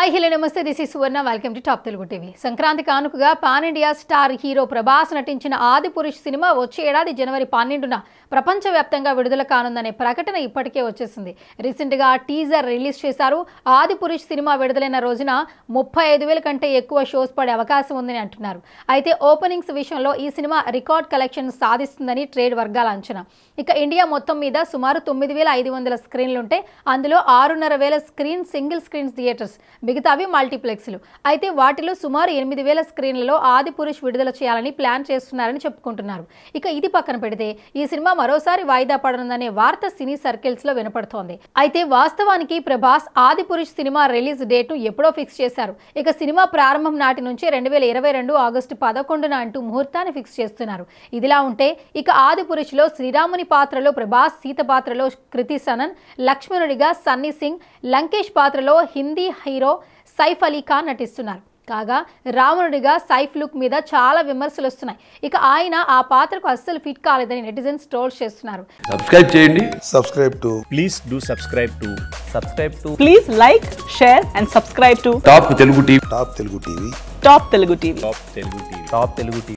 Hi hello నమస్తే this is Suvarna welcome to top Telugu TV Sankranti కానుకగా pan India star hero Prabhas నటించిన ఆది పురుష్ సినిమా వచ్చే ఏడాది జనవరి పన్నెండున ప్రపంచవ్యాప్తంగా విడుదల కానుందనే ప్రకటన ఇప్పటికే వచ్చేసింది రీసెంట్గా టీజర్ రిలీజ్ చేశారు ఆది పురుష్ సినిమా విడుదలైన రోజున ముప్పై ఐదు వేల కంటే ఎక్కువ షోస్ పడే అవకాశం ఉందని అంటున్నారు అయితే ఓపెనింగ్స్ విషయంలో ఈ సినిమా రికార్డ్ కలెక్షన్ సాధిస్తుందని ట్రేడ్ వర్గాల అంచనా ఇక ఇండియా మొత్తం మీద సుమారు తొమ్మిది వేల ఐదు వందల స్క్రీన్లుంటే అందులో ఆరున్నర వేల స్క్రీన్ సింగిల్ స్క్రీన్స్ థియేటర్స్ మిగతావి మల్టీప్లెక్స్లు అయితే వాటిలో సుమారు ఎనిమిది వేల స్క్రీన్లలో ఆది పురుష్ విడుదల చేయాలని ప్లాన్ చేస్తున్నారని చెప్పుకుంటున్నారు ఇక ఇది పక్కన పెడితే ఈ సినిమా మరోసారి వాయిదా పడనుందనే వార్త సినీ సర్కిల్స్ లో వినపడుతోంది అయితే వాస్తవానికి ప్రభాస్ ఆది పురుష్ సినిమా రిలీజ్ డేట్ ను ఎప్పుడో ఫిక్స్ చేశారు ఇక సినిమా ప్రారంభం నాటి నుంచి రెండు వేల ఇరవై రెండు ఆగస్టు పదకొండున అంటూ ముహూర్తాన్ని ఫిక్స్ చేస్తున్నారు ఇదిలా ఉంటే ఇక ఆది పురుషులో శ్రీరాముని పాత్రలో ప్రభాస్ సీత పాత్రలో కృతి సనన్ లక్ష్మణుడిగా సన్నీ సింగ్ లంకేష్ పాత్రలో హిందీ హీరో సైఫ్ అలీ ఖాన్ నటిస్తున్నారు కాగా రావణుడిగా సైఫ్ లుక్ మీద చాలా విమర్శలు వస్తున్నాయి ఇక ఆయన ఆ పాత్రకు అస్సలు ఫిట్ కాలేదని నెటిజన్స్ ట్రోల్ చేస్తున్నారు సబ్స్క్రైబ్ చేయండి subscribe to please do subscribe to subscribe to Please like, share, and subscribe to top Telugu TV Top Telugu TV. Top Telugu TV. top telugu tv top telugu tv